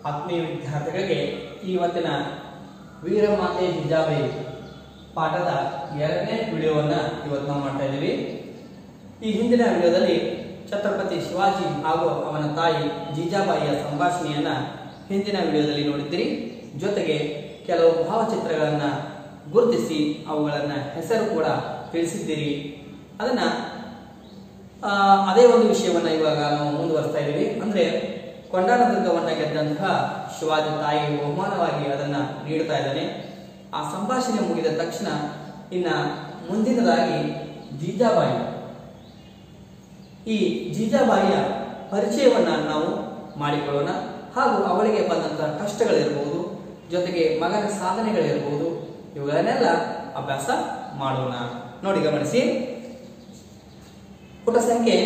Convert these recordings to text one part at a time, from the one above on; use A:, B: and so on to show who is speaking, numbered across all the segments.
A: ಆತ್ಮೀಯ ವಿದ್ಯಾರ್ಥಿಗಳಿಗೆ ಇವತ್ತಿನ ವೀರಮಾತೆ ಜಿಜಾಬಾಯಿ ಪಾಠದ ಎರಡನೇ ವಿಡಿಯೋವನ್ನ ಇವತ್ತು ನಾವು ಮಾಡ್ತಾ ಇದ್ದೀವಿ ಈ ಹಿಂದಿನ ವಿಡಿಯೋದಲ್ಲಿ ಛತ್ರಪತಿ ಶಿವಾಜಿ ಹಾಗೂ ಅವನ ತಾಯಿ ಜೀಜಾಬಾಯಿಯ ಸಂಭಾಷಣೆಯನ್ನ ಹಿಂದಿನ ವಿಡಿಯೋದಲ್ಲಿ ನೋಡಿದ್ದೀರಿ ಜೊತೆಗೆ ಕೆಲವು ಭಾವಚಿತ್ರಗಳನ್ನ ಗುರುತಿಸಿ ಅವುಗಳನ್ನ ಹೆಸರು ಕೂಡ ತಿಳಿಸಿದ್ದೀರಿ ಅದನ್ನ ಆ, ಅದೇ ಒಂದು ವಿಷಯವನ್ನ ಇವಾಗ ನಾವು ಮುಂದುವರಿಸ್ತಾ ಇದ್ದೀವಿ ಅಂದ್ರೆ ಕೊಂಡಾನದುರ್ಗವನ್ನ ಗೆದ್ದಂತಹ ಶಿವಾಜಿ ತಾಯಿಗೆ ಬಹುಮಾನವಾಗಿ ಅದನ್ನ ನೀಡುತ್ತಾ ಇದ್ದಾನೆ ಆ ಸಂಭಾಷಣೆ ಮುಗಿದ ತಕ್ಷಣ ಇನ್ನ ಮುಂದಿನದಾಗಿ ಜೀಜಾಬಾಯಿ ಈ ಜೀಜಾಬಾಯಿಯ ಪರಿಚಯವನ್ನ ನಾವು ಮಾಡಿಕೊಳ್ಳೋಣ ಹಾಗೂ ಅವಳಿಗೆ ಬಂದಂತಹ ಕಷ್ಟಗಳಿರಬಹುದು ಜೊತೆಗೆ ಮಗನ ಸಾಧನೆಗಳಿರಬಹುದು ಇವುಗಳನ್ನೆಲ್ಲ ಅಭ್ಯಾಸ ಮಾಡೋಣ ನೋಡಿ ಗಮನಿಸಿ ಪುಟ ಸಂಖ್ಯೆ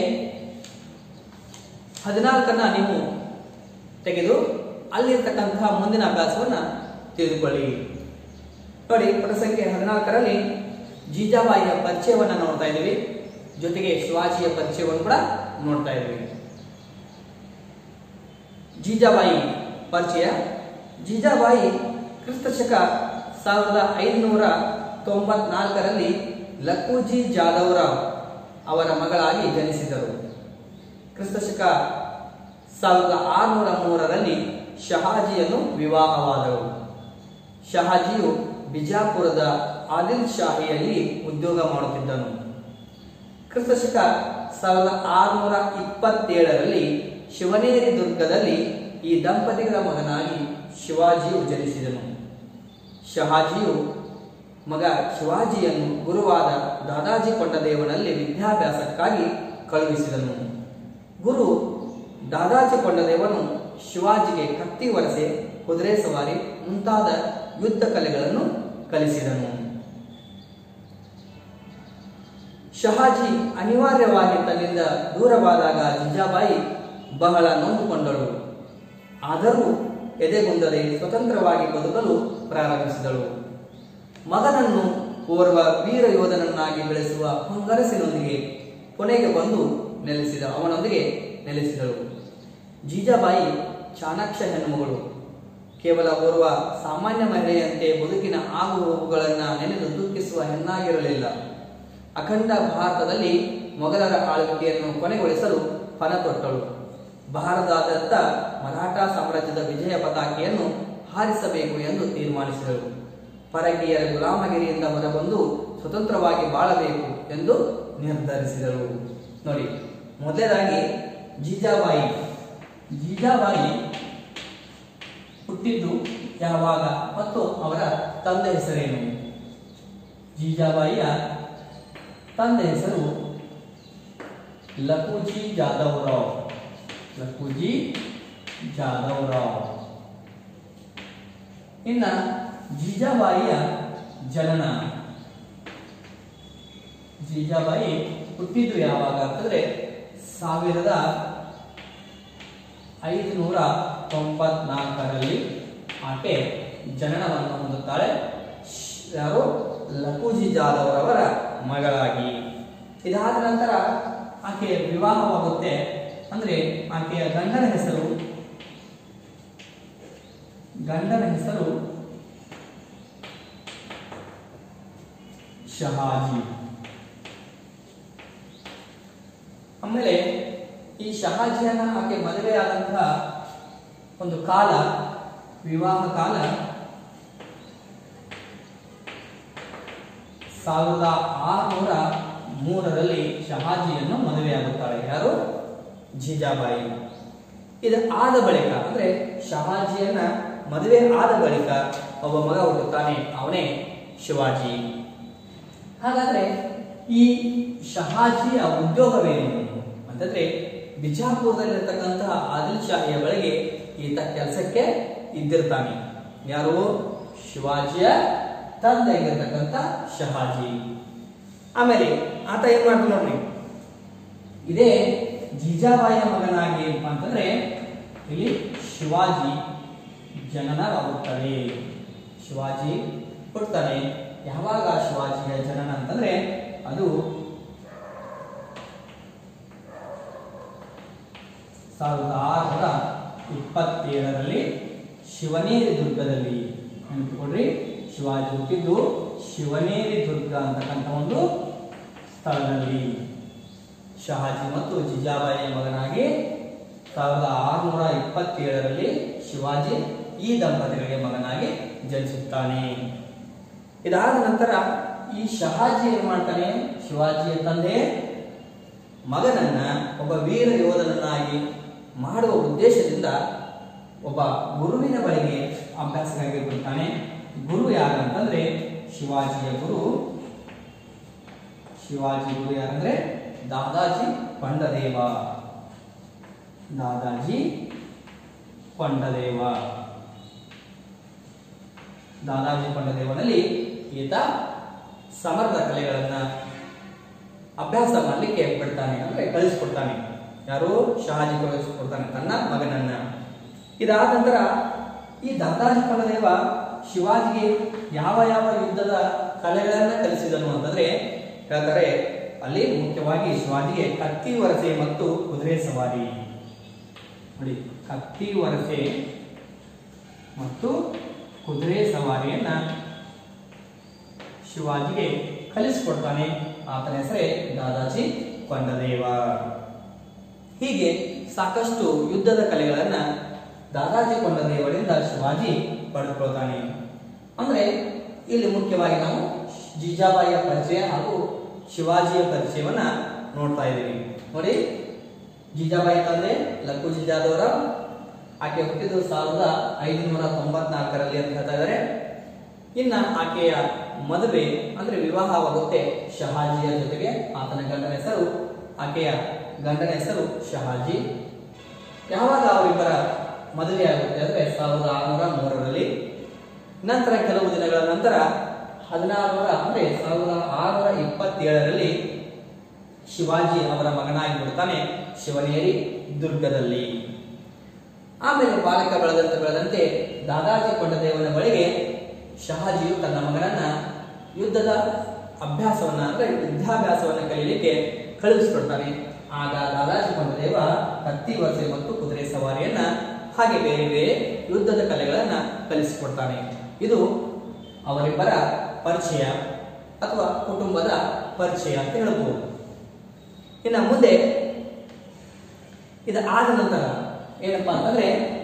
A: ಹದಿನಾಲ್ಕನ್ನ ನೀವು ತೆಗೆದು ಅಲ್ಲಿರ್ತಕ್ಕಂತಹ ಮುಂದಿನ ಅಭ್ಯಾಸವನ್ನ ತಿಳಿದುಕೊಳ್ಳಿ ನೋಡಿ ಪುಟ ಸಂಖ್ಯೆ ಹದಿನಾಲ್ಕರಲ್ಲಿ ಜೀಜಾಬಾಯಿಯ ಪರಿಚಯವನ್ನ ನೋಡ್ತಾ ಇದ್ದೀವಿ ಜೊತೆಗೆ ಶಿವಾಜಿಯ ಪರಿಚಯವನ್ನು ಕೂಡ ನೋಡ್ತಾ ಇದ್ದೀವಿ ಜೀಜಾಬಾಯಿ ಪರಿಚಯ ಜೀಜಾಬಾಯಿ ಕ್ರಿಸ್ತ ಶಕ ಸಾವಿರದ ಐದುನೂರ ತೊಂಬತ್ನಾಲ್ಕರಲ್ಲಿ ಲಕ್ಕೂಜಿ ಜಾಧವರಾವ್ ಅವರ ಮಗಳಾಗಿ ಜನಿಸಿದರು ಕ್ರಿಸ್ತ ಶಕ ಸಾವಿರದ ಆರುನೂರ ಮೂರರಲ್ಲಿ ಶಹಾಜಿಯನ್ನು ವಿವಾಹವಾದರು ಶಹಾಜಿಯು ಬಿಜಾಪುರದ ಆದಿಲ್ ಶಾಹಿಯಲ್ಲಿ ಉದ್ಯೋಗ ಮಾಡುತ್ತಿದ್ದನು ಕ್ರಿಸ್ತ ಶಕ ಸಾವಿರದ ಆರುನೂರ ಇಪ್ಪತ್ತೇಳರಲ್ಲಿ ಶಿವನೇರಿ ದುರ್ಗದಲ್ಲಿ ಈ ದಂಪತಿಗಳ ಮಗನಾಗಿ ಶಿವಾಜಿಯು ಜನಿಸಿದನು ಶಹಾಜಿಯು ಮಗ ಶಿವಾಜಿಯನ್ನು ಗುರುವಾದ ದಾದಾಜಿ ಕೊಂಡದೇವನಲ್ಲಿ ವಿದ್ಯಾಭ್ಯಾಸಕ್ಕಾಗಿ ಕಳುಹಿಸಿದನು ಗುರು ದಾದಾಜಿ ಕೊಂಡದೇವನು ಶಿವಾಜಿಗೆ ಕತ್ತಿ ವರಸೆ ಕುದುರೆ ಸವಾರಿ ಮುಂತಾದ ಯುದ್ಧ ಕಲೆಗಳನ್ನು ಕಲಿಸಿದನು ಶಹಾಜಿ ಅನಿವಾರ್ಯವಾಗಿ ತನ್ನಿಂದ ದೂರವಾದಾಗ ಜಿಜಾಬಾಯಿ ಬಹಳ ನೊಂದುಕೊಂಡಳು ಆದರೂ ಎದೆಗುಂದದೆ ಸ್ವತಂತ್ರವಾಗಿ ಬದುಕಲು ಪ್ರಾರಂಭಿಸಿದಳು ಮಗನನ್ನು ಓರ್ವ ವೀರ ಯೋಧನನ್ನಾಗಿ ಬೆಳೆಸುವ ಹುಂಗರಸಿನೊಂದಿಗೆ ಕೊನೆಗೆ ಬಂದು ನೆಲೆಸಿದ ಅವನೊಂದಿಗೆ ನೆಲೆಸಿದಳು ಜೀಜಾಬಾಯಿ ಚಾಣಾಕ್ಷ ಹೆಣ್ಣುಮಗಳು ಕೇವಲ ಓರ್ವ ಸಾಮಾನ್ಯ ಮಹಿಳೆಯಂತೆ ಬದುಕಿನ ಆಗು ಹೋಗುಗಳನ್ನ ನೆನೆದು ದುಃಖಿಸುವ ಹೆಣ್ಣಾಗಿರಲಿಲ್ಲ ಅಖಂಡ ಭಾರತದಲ್ಲಿ ಮೊಘಲರ ಆಳ್ವಿಕೆಯನ್ನು ಕೊನೆಗೊಳಿಸಲು ಪಣ ತೊಟ್ಟಳು ಭಾರತದಾದ್ಯಂತ ಮರಾಠ ಸಾಮ್ರಾಜ್ಯದ ವಿಜಯ ಪತಾಕೆಯನ್ನು ಹಾರಿಸಬೇಕು ಎಂದು ತೀರ್ಮಾನಿಸಿದಳು ಪರಕೀಯರ ಗುಲಾಮಗಿರಿಯಿಂದ ಹೊರಬಂದು ಸ್ವತಂತ್ರವಾಗಿ ಬಾಳಬೇಕು ಎಂದು ನಿರ್ಧರಿಸಿದಳು ನೋಡಿ ಮೊದಲನೇದಾಗಿ ಜೀಜಾಬಾಯಿ ಜೀಜಾಬಾಯಿ ಹುಟ್ಟಿದ್ದು ಯಾವಾಗ ಮತ್ತು ಅವರ ತಂದೆ ಹೆಸರೇನು ಜೀಜಾಬಾಯಿಯ ತಂದೆ ಹೆಸರು ಲಕುಜಿ ಜಾಧವ್ರಾವ್ ಲಕುಜಿ ಜಾಧವ್ರಾವ್ ಇನ್ನ ಜೀಜಾಬಾಯಿಯ ಜನನ ಜೀಜಾಬಾಯಿ ಹುಟ್ಟಿದ್ದು ಯಾವಾಗ ಅಂತಂದ್ರೆ ಸಾವಿರದ ಐದುನೂರ ತೊಂಬತ್ನಾಲ್ಕರಲ್ಲಿ ಆಕೆ ಜನನವನ್ನು ಹೊಂದುತ್ತಾಳೆ ಶ್- ಯಾರು ಲಕುಜಿ ಜಾಧವ್ರವರ ಮಗಳಾಗಿ ಇದಾದ ನಂತರ ಆಕೆ ವಿವಾಹವಾಗುತ್ತೆ ಅಂದ್ರೆ ಆಕೆಯ ಗಂಡನ ಹೆಸರು ಗಂಡನ ಹೆಸರು ಶಹಾಜಿ ಆಮೇಲೆ ಈ ಶಹಾಜಿಯನ್ನ ಆಕೆ ಮದುವೆಯಾದಂತಹ ಒಂದು ಕಾಲ ವಿವಾಹ ಕಾಲ ಸಾವಿರದ ಆರುನೂರ ಮೂರರಲ್ಲಿ ಶಹಾಜಿಯನ್ನು ಮದುವೆಯಾಗುತ್ತಾಳೆ ಯಾರು ಜೀಜಾಬಾಯಿ ಇದು ಆದ ಬಳಿಕ ಅಂದ್ರೆ ಶಹಾಜಿಯನ್ನ ಮದುವೆ ಆದ ಬಳಿಕ ಒಬ್ಬ ಮಗ ಹುಟ್ಟುತ್ತಾನೆ ಅವನೇ ಶಿವಾಜಿ ಹಾಗಾದ್ರೆ ಈ ಶಹಾಜಿಯ ಉದ್ಯೋಗವೇನು ಅಂತಂದ್ರೆ ಬಿಜಾಪುರದಲ್ಲಿರ್ತಕ್ಕಂತಹ ಆದಿಲ್ ಶಾಹಿಯ ಬಳಿಗೆ ಈತ ಕೆಲಸಕ್ಕೆ ಇದ್ದಿರ್ತಾನೆ ಯಾರು ಶಿವಾಜಿಯ ತಂದೆಯಾಗಿರ್ತಕ್ಕಂಥ ಶಹಾಜಿ ಆಮೇಲೆ ಆತ ಏನ್ ಮಾಡ್ತಾನೆ ನೋಡ್ರಿ ಇದೇ ಜೀಜಾಬಾಯಿಯ ಮಗನಾಗಿ ಏನಪ್ಪಾ ಅಂತಂದ್ರೆ ಇಲ್ಲಿ ಶಿವಾಜಿ ಜನನವಾಗುತ್ತದೆ ಶಿವಾಜಿ ಹುಡ್ತಾನೆ ಯಾವಾಗ ಶಿವಾಜಿಯ ಜನನ ಅಂತಂದ್ರೆ ಅದು ಸಾವಿರದ ಆರುನೂರ ಇಪ್ಪತ್ತೇಳರಲ್ಲಿ ಶಿವನೇರಿ ದುರ್ಗದಲ್ಲಿ ನೆನಪಿಕೊಡ್ರಿ ಶಿವಾಜಿ ಹುಟ್ಟಿದ್ದು ಶಿವನೇರಿ ದುರ್ಗ ಅಂತಕ್ಕಂಥ ಒಂದು ಸ್ಥಳದಲ್ಲಿ ಶಹಾಜಿ ಮತ್ತು ಜಿಜಾಬಾಯಿಯ ಮಗನಾಗಿ ಸಾವಿರದ ಆರುನೂರ ಇಪ್ಪತ್ತೇಳರಲ್ಲಿ ಶಿವಾಜಿ ಈ ದಂಪತಿಗಳಿಗೆ ಮಗನಾಗಿ ಜನಿಸುತ್ತಾನೆ ಇದಾದ ನಂತರ ಈ ಶಹಾಜಿ ಏನ್ ಮಾಡ್ತಾನೆ ಶಿವಾಜಿಯ ತಂದೆ ಮಗನನ್ನ ಒಬ್ಬ ವೀರ ಯೋಧನನ್ನಾಗಿ ಮಾಡುವ ಉದ್ದೇಶದಿಂದ ಒಬ್ಬ ಗುರುವಿನ ಬಳಿಗೆ ಅಭ್ಯಾಸಕ್ಕಾಗಿ ಬಿಡ್ತಾನೆ ಗುರು ಯಾರಂತಂದ್ರೆ ಶಿವಾಜಿಯ ಗುರು ಶಿವಾಜಿ ಗುರು ಯಾರಂದ್ರೆ ದಾದಾಜಿ ಪಂಡದೇವ ದಾದಾಜಿ ಪಂಡದೇವ ದಾದಾಜಿ ಪಂಡದೇವನಲ್ಲಿ ಈತ ಸಮರ್ಥ ಕಲೆಗಳನ್ನ ಅಭ್ಯಾಸ ಮಾಡಲಿಕ್ಕೆ ಬಿಡ್ತಾನೆ ಅಂದ್ರೆ ಕಳಿಸ್ಕೊಡ್ತಾನೆ ಯಾರು ಶಹಾಜಿ ಕಳಿಸ್ಕೊಡ್ತಾನೆ ತನ್ನ ಮಗನನ್ನ ಇದಾದ ನಂತರ ಈ ದಾದಾಜಿ ಪಂಡದೇವ ಶಿವಾಜಿಗೆ ಯಾವ ಯಾವ ಯುದ್ಧದ ಕಲೆಗಳನ್ನ ಕಲಿಸಿದನು ಅಂತಂದ್ರೆ ಹೇಳ್ತಾರೆ ಅಲ್ಲಿ ಮುಖ್ಯವಾಗಿ ಶಿವಾಜಿಗೆ ಕತ್ತಿ ವರಸೆ ಮತ್ತು ಕುದುರೆ ಸವಾರಿ ನೋಡಿ ಕತ್ತಿ ವರಸೆ ಮತ್ತು ಕುದುರೆ ಸವಾರಿಯನ್ನ ಶಿವಾಜಿಗೆ ಕಲಿಸಿಕೊಡ್ತಾನೆ ಆತನ ಹೆಸರೇ ದಾದಾಜಿ ಕೊಂಡದೇವ ಹೀಗೆ ಸಾಕಷ್ಟು ಯುದ್ಧದ ಕಲೆಗಳನ್ನ ದಾದಾಜಿ ಕೊಂಡದೇವರಿಂದ ಶಿವಾಜಿ ಪಡೆದುಕೊಳ್ತಾನೆ ಅಂದ್ರೆ ಇಲ್ಲಿ ಮುಖ್ಯವಾಗಿ ನಾವು ಜಿಜಾಬಾಯಿಯ ಪರಿಚಯ ಹಾಗೂ ಶಿವಾಜಿಯ ಪರಿಚಯವನ್ನ ನೋಡ್ತಾ ಇದ್ದೀವಿ ನೋಡಿ ಜಿಜಾಬಾಯಿ ತಂದೆ ಲಕ್ಕು ಜಿಜಾದವರ ಆಕೆ ಹುಟ್ಟಿದ್ದು ಸಾವಿರದ ಐದುನೂರ ತೊಂಬತ್ನಾಲ್ಕರಲ್ಲಿ ಅಂತ ಹೇಳ್ತಾ ಇದ್ದಾರೆ ಇನ್ನ ಆಕೆಯ ಮದುವೆ ಅಂದ್ರೆ ವಿವಾಹವಾಗುತ್ತೆ ಶಹಾಜಿಯ ಜೊತೆಗೆ ಆತನ ಗಂಡನ ಹೆಸರು ಆಕೆಯ ಗಂಡನ ಹೆಸರು ಶಹಾಜಿ ಯಾವಾಗ ಅವರಿಬ್ಬರ ಮದುವೆ ಆಗುತ್ತೆ ಅಂದ್ರೆ ಸಾವಿರದ ಆರುನೂರ ಮೂರರಲ್ಲಿ ನಂತರ ಕೆಲವು ದಿನಗಳ ನಂತರ ಹದಿನಾರುನೂರ ಅಂದ್ರೆ ಸಾವಿರದ ಆರುನೂರ ಇಪ್ಪತ್ತೇಳರಲ್ಲಿ ಶಿವಾಜಿ ಅವರ ಮಗನಾಗಿ ಬಿಡ್ತಾನೆ ಶಿವನೇರಿ ದುರ್ಗದಲ್ಲಿ ಆಮೇಲೆ ಬಾಲಕ ಬೆಳೆದಂತೆ ಬೆಳೆದಂತೆ ದಾದಾಜಿ ಕೊಂಡದೇವನ ಬಳಿಗೆ ಶಹಾಜಿಯು ತನ್ನ ಮಗನನ್ನ ಯುದ್ಧದ ಅಭ್ಯಾಸವನ್ನ ಅಂದ್ರೆ ವಿದ್ಯಾಭ್ಯಾಸವನ್ನ ಕಲಿಯಲಿಕ್ಕೆ ಕಳುಹಿಸಿಕೊಡ್ತಾನೆ ಆಗ ದಾದಾಜಿ ಕೊಂಡದೇವ ಕತ್ತಿ ವರಸೆ ಮತ್ತು ಕುದುರೆ ಸವಾರಿಯನ್ನ ಹಾಗೆ ಬೇರೆ ಬೇರೆ ಯುದ್ಧದ ಕಲೆಗಳನ್ನ ಕಲಿಸಿಕೊಡ್ತಾನೆ ಇದು ಅವರಿಬ್ಬರ ಪರಿಚಯ ಅಥವಾ ಕುಟುಂಬದ ಪರಿಚಯ ಅಂತ ಹೇಳ್ಬೋದು ಇನ್ನು ಮುಂದೆ ಇದು ಆದ ನಂತರ ಏನಪ್ಪಾ ಅಂತಂದ್ರೆ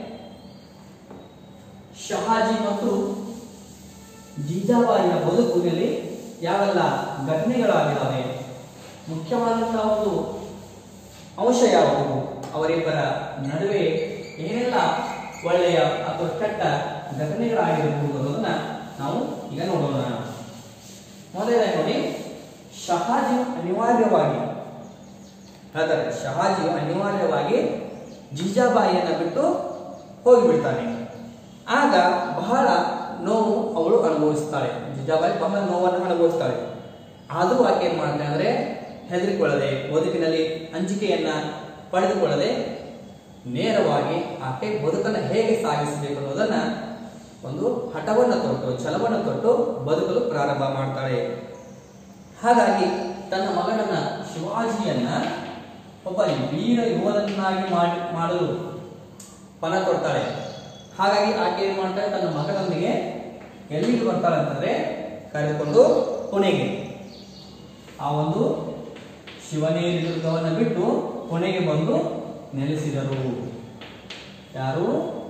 A: ಶಹಾಜಿ ಮತ್ತು ಜೀಜಾಬಾಯಿಯ ಬದುಕಿನಲ್ಲಿ ಯಾವೆಲ್ಲ ಘಟನೆಗಳಾಗಿದ್ದಾವೆ ಮುಖ್ಯವಾದಂತಹ ಒಂದು ಅಂಶ ಯಾವುದು ಅವರಿಬ್ಬರ ನಡುವೆ ಏನೆಲ್ಲ ಒಳ್ಳೆಯ ಅಥವಾ ಕೆಟ್ಟ ಘಟನೆಗಳಾಗಿರಬಹುದು ಅನ್ನೋದನ್ನ ನಾವು ಈಗ ನೋಡೋಣ ಮೊದಲನೇ ನೋಡಿ ಶಹಾಜಿ ಅನಿವಾರ್ಯವಾಗಿ ಹೇಳ್ತಾರೆ ಶಹಾಜಿಯು ಅನಿವಾರ್ಯವಾಗಿ ಜೀಜಾಬಾಯಿಯನ್ನ ಬಿಟ್ಟು ಹೋಗಿಬಿಡ್ತಾನೆ ಆಗ ಬಹಳ ನೋವು ಅವಳು ಅನುಭವಿಸ್ತಾಳೆ ಜೀಜಾಬಾಯಿ ಬಹಳ ನೋವನ್ನು ಅನುಭವಿಸ್ತಾಳೆ ಆದರೂ ಆಕೆ ಏನ್ ಮಾಡ್ತಾಳೆ ಅಂದ್ರೆ ಹೆದರಿಕೊಳ್ಳದೆ ಬದುಕಿನಲ್ಲಿ ಅಂಜಿಕೆಯನ್ನ ಪಡೆದುಕೊಳ್ಳದೆ ನೇರವಾಗಿ ಆಕೆ ಬದುಕನ್ನು ಹೇಗೆ ಸಾಗಿಸಬೇಕು ಅನ್ನೋದನ್ನ ಒಂದು ಹಠವನ್ನು ತೊಟ್ಟು ಛಲವನ್ನು ತೊಟ್ಟು ಬದುಕಲು ಪ್ರಾರಂಭ ಮಾಡ್ತಾಳೆ ಹಾಗಾಗಿ ತನ್ನ ಮಗನನ್ನ ಶಿವಾಜಿಯನ್ನ ಒಬ್ಬ ವೀರ ಯೋಧನನ್ನಾಗಿ ಮಾಡಿ ಮಾಡಲು ಪಣ ತೊಡ್ತಾಳೆ ಹಾಗಾಗಿ ಆಕೆ ಏನ್ ಮಾಡ್ತಾಳೆ ತನ್ನ ಮಗನೊಂದಿಗೆ ಎಲ್ಲಿಗೆ ಬರ್ತಾಳೆ ಅಂತಂದ್ರೆ ಕರೆದುಕೊಂಡು ಪುಣೆಗೆ ಆ ಒಂದು ಶಿವನೇರಿ ದುರ್ಗವನ್ನು ಬಿಟ್ಟು ಪುಣೆಗೆ ಬಂದು ನೆಲೆಸಿದರು ಯಾರು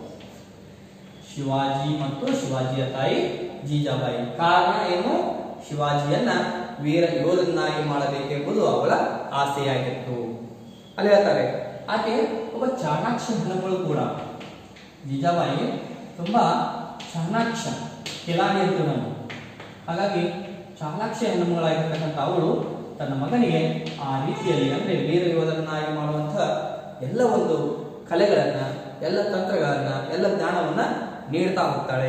A: ಶಿವಾಜಿ ಮತ್ತು ಶಿವಾಜಿಯ ತಾಯಿ ಜೀಜಾಬಾಯಿ ಕಾರಣ ಏನು ಶಿವಾಜಿಯನ್ನ ವೀರ ಯೋಧನಾಗಿ ಮಾಡಬೇಕೆಂಬುದು ಅವಳ ಆಸೆಯಾಗಿತ್ತು ಅಲ್ಲಿ ಹೇಳ್ತಾರೆ ಆಕೆ ಒಬ್ಬ ಚಾಣಾಕ್ಷ ಹೆಣ್ಣುಗಳು ಕೂಡ ಜೀಜಾಬಾಯಿ ತುಂಬಾ ಚಾಣಾಕ್ಷ ಕಿಲಾಡಿ ಅಂತ ನಾವು ಹಾಗಾಗಿ ಚಾಣಾಕ್ಷ ಹೆಣ್ಣುಮಗಳಾಗಿರ್ತಕ್ಕಂಥ ಅವಳು ತನ್ನ ಮಗನಿಗೆ ಆ ರೀತಿಯಲ್ಲಿ ಅಂದ್ರೆ ವೀರ ಯೋಧನನ್ನಾಗಿ ಮಾಡುವಂತ ಎಲ್ಲ ಒಂದು ಕಲೆಗಳನ್ನ ಎಲ್ಲ ತಂತ್ರಗಳನ್ನ ಎಲ್ಲ ಜ್ಞಾನವನ್ನ ನೀಡ್ತಾ ಹೋಗ್ತಾಳೆ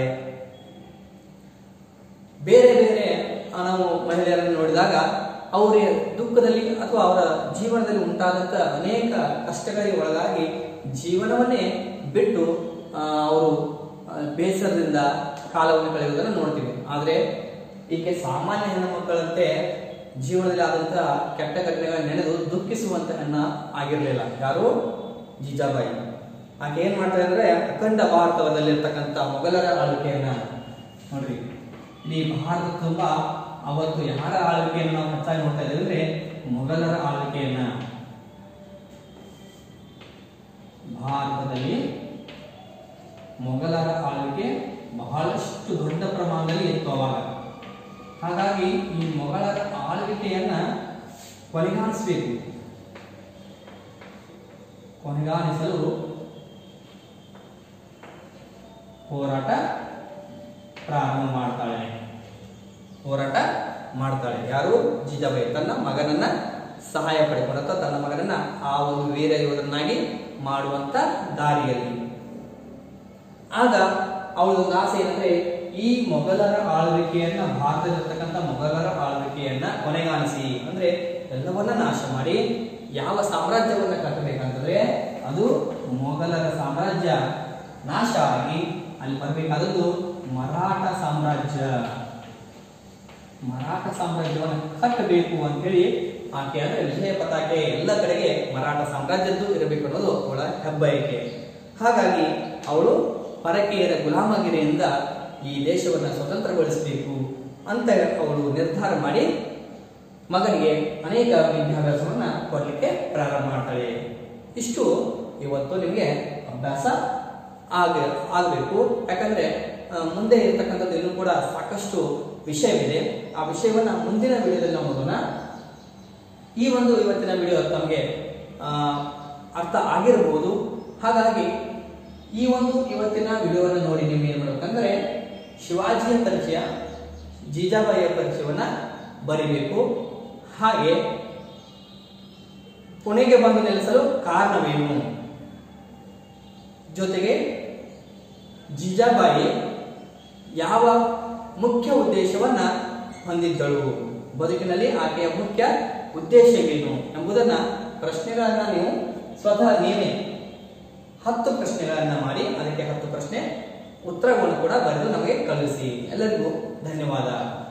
A: ಬೇರೆ ಬೇರೆ ಆ, ನಾವು ಮಹಿಳೆಯರನ್ನು ನೋಡಿದಾಗ ಅವರ ದುಃಖದಲ್ಲಿ ಅಥವಾ ಅವರ ಜೀವನದಲ್ಲಿ ಉಂಟಾದಂತ ಅನೇಕ ಕಷ್ಟಗಳಿಗೆ ಒಳಗಾಗಿ ಜೀವನವನ್ನೇ ಬಿಟ್ಟು ಆ, ಅವರು ಆ, ಬೇಸರದಿಂದ ಕಾಲವನ್ನು ಕಳೆಯುವುದನ್ನು ನೋಡ್ತೀವಿ ಆದ್ರೆ ಈಕೆ ಸಾಮಾನ್ಯ ಹೆಣ್ಣು ಮಕ್ಕಳಂತೆ ಜೀವನದಲ್ಲಿ ಆದಂತಹ ಕೆಟ್ಟ ಘಟನೆಗಳ ನೆನೆದು ದುಃಖಿಸುವಂತ ಹೆಣ್ಣ ಆಗಿರಲಿಲ್ಲ ಯಾರು ಜೀಜಾಬಾಯಿ ಆಕೆ ಏನ್ ಮಾಡ್ತಾರೆ ಅಂದ್ರೆ ಅಖಂಡ ಭಾರತದಲ್ಲಿರ್ತಕ್ಕಂಥ ಮೊಘಲರ ಆಳ್ವಿಕೆಯನ್ನ ನೋಡ್ರಿ ಇಡೀ ಭಾರತ ತುಂಬಾ ಅವತ್ತು ಯಾರ ಆಳ್ವಿಕೆಯನ್ನು ನಾವು ಹೆಚ್ಚಾಗಿ ನೋಡ್ತಾ ಇದ್ದೇವೆ ಅಂದ್ರೆ ಮೊಘಲರ ಆಳ್ವಿಕೆಯನ್ನ ಭಾರತದಲ್ಲಿ ಮೊಘಲರ ಆಳ್ವಿಕೆ ಬಹಳಷ್ಟು ದೊಡ್ಡ ಪ್ರಮಾಣದಲ್ಲಿ ಇತ್ತು ಅವಾಗ ಹಾಗಾಗಿ ಈ ಮೊಘಲರ ಆಳ್ವಿಕೆಯನ್ನ ಕೊನೆಗಾಣಿಸಬೇಕು ಕೊನೆಗಾಣಿಸಲು ಹೋರಾಟ ಪ್ರಾರಂಭ ಮಾಡ್ತಾಳೆ ಹೋರಾಟ ಮಾಡ್ತಾಳೆ ಯಾರು ಜಿಜಾಬಾಯಿ ತನ್ನ ಮಗನನ್ನ ಸಹಾಯ ಪಡೆಕೊಂಡು ಅಥವಾ ತನ್ನ ಮಗನನ್ನ ಆ ಒಂದು ವೀರ ಯೋಧನಾಗಿ ಮಾಡುವಂತ ದಾರಿಯಲ್ಲಿ ಆಗ ಅವಳದೊಂದು ಆಸೆ ಏನಂದ್ರೆ ಈ ಮೊಘಲರ ಆಳ್ವಿಕೆಯನ್ನ ಭಾರತದಲ್ಲಿರ್ತಕ್ಕಂಥ ಮೊಘಲರ ಆಳ್ವಿಕೆಯನ್ನ ಕೊನೆಗಾಣಿಸಿ ಅಂದ್ರೆ ಎಲ್ಲವನ್ನ ನಾಶ ಮಾಡಿ ಯಾವ ಸಾಮ್ರಾಜ್ಯವನ್ನ ಕಟ್ಟಬೇಕಂತಂದ್ರೆ ಅದು ಮೊಘಲರ ಸಾಮ್ರಾಜ್ಯ ನಾಶ ಆಗಿ ಅಲ್ಲಿ ಬರಬೇಕಾದದ್ದು ಮರಾಠ ಸಾಮ್ರಾಜ್ಯ ಮರಾಠ ಸಾಮ್ರಾಜ್ಯವನ್ನು ಕಟ್ಟಬೇಕು ಅಂತೇಳಿ ಆಕೆ ಅಂದ್ರೆ ವಿಜಯ ಪತಾಕೆ ಎಲ್ಲ ಕಡೆಗೆ ಮರಾಠ ಸಾಮ್ರಾಜ್ಯದ್ದು ಇರಬೇಕು ಅನ್ನೋದು ಅವಳ ಹೆಬ್ಬಯಕೆ ಹಾಗಾಗಿ ಅವಳು ಪರಕೀಯರ ಗುಲಾಮಗಿರಿಯಿಂದ ಈ ದೇಶವನ್ನು ಸ್ವತಂತ್ರಗೊಳಿಸಬೇಕು ಅಂತ ಅವಳು ನಿರ್ಧಾರ ಮಾಡಿ ಮಗನಿಗೆ ಅನೇಕ ವಿದ್ಯಾಭ್ಯಾಸವನ್ನ ಕೊಡಲಿಕ್ಕೆ ಪ್ರಾರಂಭ ಮಾಡ್ತಾಳೆ ಇಷ್ಟು ಇವತ್ತು ನಿಮಗೆ ಅಭ್ಯಾಸ ಆಗ ಆಗಬೇಕು ಯಾಕಂದ್ರೆ ಆ, ಮುಂದೆ ಇರ್ತಕ್ಕಂಥದ್ದು ಇನ್ನೂ ಕೂಡ ಸಾಕಷ್ಟು ವಿಷಯವಿದೆ ಆ ವಿಷಯವನ್ನ ಮುಂದಿನ ವಿಡಿಯೋದಲ್ಲಿ ನಾವು ನೋಡೋಣ ಈ ಒಂದು ಇವತ್ತಿನ ವಿಡಿಯೋ ತಮಗೆ ಆ, ಅರ್ಥ ಆಗಿರಬಹುದು ಹಾಗಾಗಿ ಈ ಒಂದು ಇವತ್ತಿನ ವಿಡಿಯೋವನ್ನು ನೋಡಿ ನೀವು ಏನ್ ಮಾಡ್ಬೇಕಂದ್ರೆ ಶಿವಾಜಿಯ ಪರಿಚಯ ಜೀಜಾಬಾಯಿಯ ಪರಿಚಯವನ್ನ ಬರಿಬೇಕು ಹಾಗೆ ಪುಣೆಗೆ ಬಂದು ನೆಲೆಸಲು ಕಾರಣವೇನು ಜೊತೆಗೆ ಜೀಜಾಬಾಯಿ ಯಾವ ಮುಖ್ಯ ಉದ್ದೇಶವನ್ನ ಹೊಂದಿದ್ದಳು ಬದುಕಿನಲ್ಲಿ ಆಕೆಯ ಮುಖ್ಯ ಉದ್ದೇಶವೇನು ಎಂಬುದನ್ನ ಪ್ರಶ್ನೆಗಳನ್ನ ನೀವು ಸ್ವತಃ ನೀವೇ ಹತ್ತು ಪ್ರಶ್ನೆಗಳನ್ನ ಮಾಡಿ ಅದಕ್ಕೆ ಹತ್ತು ಪ್ರಶ್ನೆ ಉತ್ತರಗಳನ್ನು ಕೂಡ ಬರೆದು ನಮಗೆ ಕಳುಹಿಸಿ ಎಲ್ಲರಿಗೂ ಧನ್ಯವಾದ